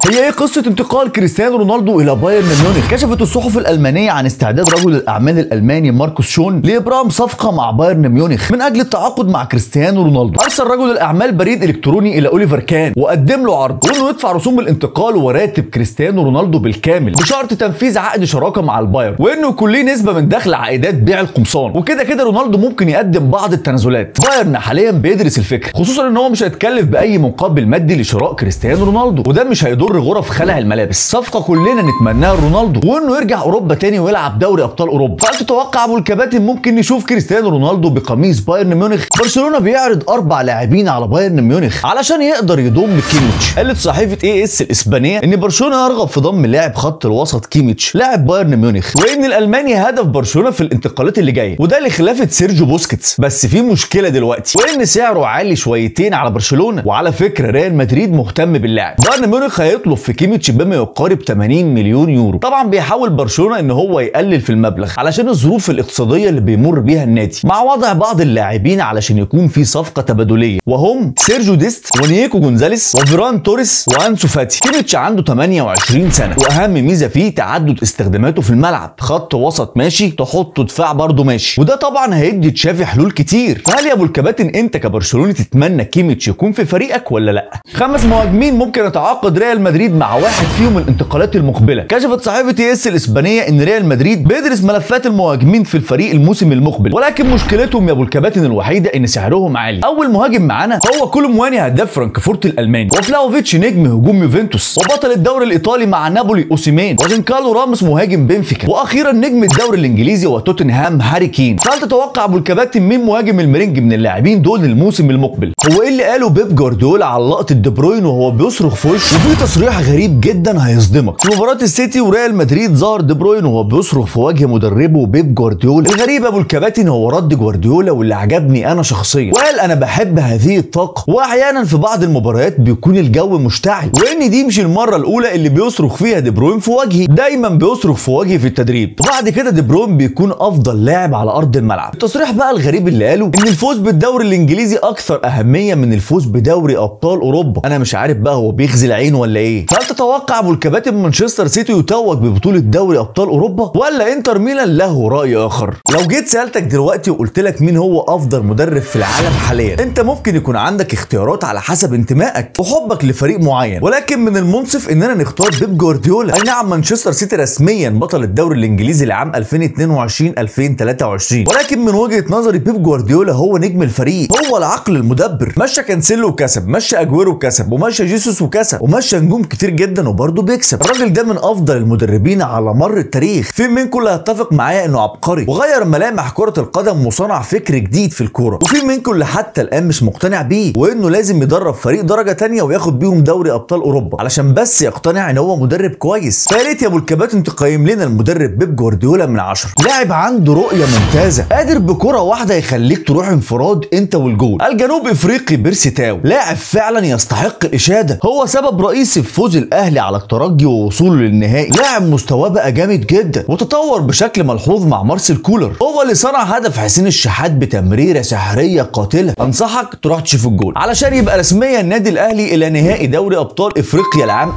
هي ايه قصه انتقال كريستيانو رونالدو الى بايرن ميونخ كشفت الصحف الالمانيه عن استعداد رجل الاعمال الالماني ماركوس شون لابرام صفقه مع بايرن ميونخ من اجل التعاقد مع كريستيانو رونالدو ارسل رجل الاعمال بريد الكتروني الى اوليفر كان وقدم له عرض وانه يدفع رسوم الانتقال وراتب كريستيانو رونالدو بالكامل بشرط تنفيذ عقد شراكه مع البايرن وانه يكون ليه نسبه من دخل عائدات بيع القمصان وكده كده رونالدو ممكن يقدم بعض التنازلات بايرن حاليا بيدرس الفكره خصوصا ان هو مش هيتكلف باي مقابل مادي لشراء كريستيانو رونالدو وده مش هيضر غرف خلع الملابس صفقه كلنا نتمناها لرونالدو وانه يرجع اوروبا تاني ويلعب دوري ابطال اوروبا فهل تتوقع ابو الكباتن ممكن نشوف كريستيانو رونالدو بقميص بايرن ميونخ برشلونه بيعرض اربع لاعبين على بايرن ميونخ علشان يقدر يضم كيميتش قالت صحيفه اي اس الاسبانيه ان برشلونه يرغب في ضم لاعب خط الوسط كيميتش لاعب بايرن ميونخ وان الالماني هدف برشلونه في الانتقالات اللي جايه وده لخلافه سيرجيو بوسكيتس بس في مشكله دلوقتي وان سعره عالي شويتين على برشلونه وعلى فكره ريال مدريد مهتم باللاعب بايرن ميونخ هيطلب في كيميتش بما يقارب 80 مليون يورو طبعا بيحاول برشلونه ان هو يقلل في المبلغ علشان الظروف الاقتصاديه اللي بيمر بيها النادي مع وضع بعض اللاعبين علشان يكون في صفقه تبادليه وهم سيرجيو ديست ونييكو جونزاليس وفيران توريس وانسو فاتي كيميتش عنده 28 سنه واهم ميزه فيه تعدد استخداماته في الملعب خط وسط ماشي تحطه دفاع برضه ماشي وده طبعا هيدي تشافي حلول كتير فهل يا ابو الكباتن انت كبرشلوني تتمنى كيميتش يكون في فريقك ولا لا خمس مهاجمين ممكن يتعاقد ريال مدريد مع واحد فيهم الانتقالات المقبله كشفت صحيفه اي اس الاسبانيه ان ريال مدريد بيدرس ملفات المهاجمين في الفريق الموسم المقبل ولكن مشكلتهم يا ابو الكباتن الوحيده ان سعرهم عالي اول مهاجم معانا هو كولومواني هداف فرانكفورت الالماني وفلاوفيتش نجم هجوم يوفنتوس وبطل الدوري الايطالي مع نابولي اوسيمين وجنكالو راموس مهاجم بنفيكا واخيرا نجم الدوري الانجليزي وتوتنهام هاري كين فهل تتوقع ابو الكباتن مين مهاجم المرنج من اللاعبين دول الموسم المقبل هو ايه اللي قاله بيب جوارديولا على لقطه دي بروين وهو بيصرخ في وشه وفي تصريح غريب جدا هيصدمك في مباراه السيتي وريال مدريد ظهر دي بروين وهو بيصرخ في وجه مدربه بيب جوارديولا الغريب ابو الكباتن هو رد جوارديولا واللي عجبني انا شخصيا وقال انا بحب هذه الطاقه واحيانا في بعض المباريات بيكون الجو مشتعل وان دي مش المره الاولى اللي بيصرخ فيها دي بروين في وجهي دايما بيصرخ في وجهي في التدريب وبعد كده دي بروين بيكون افضل لاعب على ارض الملعب التصريح بقى الغريب اللي قاله ان الفوز بالدوري الانجليزي اكثر اهميه من الفوز بدوري ابطال اوروبا انا مش عارف بقى هو بيغزل عين ولا ايه فهل تتوقع ابو الكباتن مانشستر سيتي يتوج ببطوله دوري ابطال اوروبا ولا انتر ميلان له راي اخر لو جيت سالتك دلوقتي وقلت لك مين هو افضل مدرب في العالم حاليا انت ممكن يكون عندك اختيارات على حسب انتمائك وحبك لفريق معين ولكن من المنصف اننا نختار بيب جوارديولا اي نعم مانشستر سيتي رسميا بطل الدوري الانجليزي لعام 2022 2023 ولكن من وجهه نظري بيب جوارديولا هو نجم الفريق هو العقل المدبر مشى كانسيلو وكسب مشى اجويرو وكسب ومشى جيسوس وكسب ومشى نجوم كتير جدا وبرضه بيكسب الراجل ده من افضل المدربين على مر التاريخ في منكم اللي هيتفق معايا انه عبقري وغير ملامح كره القدم وصنع فكر جديد في الكوره وفي منكم اللي حتى الان مش مقتنع بيه وانه لازم يدرب فريق درجه تانية وياخد بيهم دوري ابطال اوروبا علشان بس يقتنع ان هو مدرب كويس فيا ريت يا ابو الكباتن تقيم لنا المدرب بيب جوارديولا من 10 لاعب عنده رؤيه ممتازه قادر بكره واحده يخليك تروح انفراد انت والجول الجنوب افريقي بيرسي تاو لاعب فعلا يستحق الاشاده هو سبب رئيسي في فوز الاهلي على الترجي ووصوله للنهائي لاعب مستواه بقى جامد جدا وتطور بشكل ملحوظ مع مارسيل كولر هو اللي صنع هدف حسين الشحات بتمريره سحريه قاتله انصحك تروح تشوف الجول علشان يبقى رسميا النادي الاهلي الى نهائي دوري ابطال افريقيا العام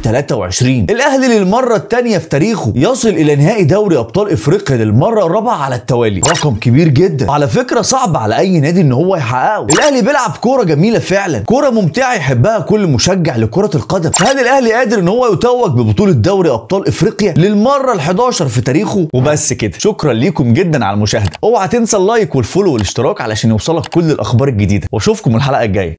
2023 الاهلي للمره الثانيه في تاريخه يصل الى نهائي دوري ابطال افريقيا للمره الرابعه على التوالي رقم كبير جدا وعلى فكره صعب على اي نادي ان هو يحققه الاهلي بيلعب كوره جميله فعلا كوره ممتعه يحبها كل مشجع لكره القدم هل الاهلي قادر ان هو يتوج ببطوله دوري ابطال افريقيا للمره ال11 في تاريخه وبس كده شكرا ليكم جدا على المشاهده اوعى تنسى اللايك والفولو والاشتراك علشان يوصلك كل الاخبار الجديده واشوفكم الحلقه الجايه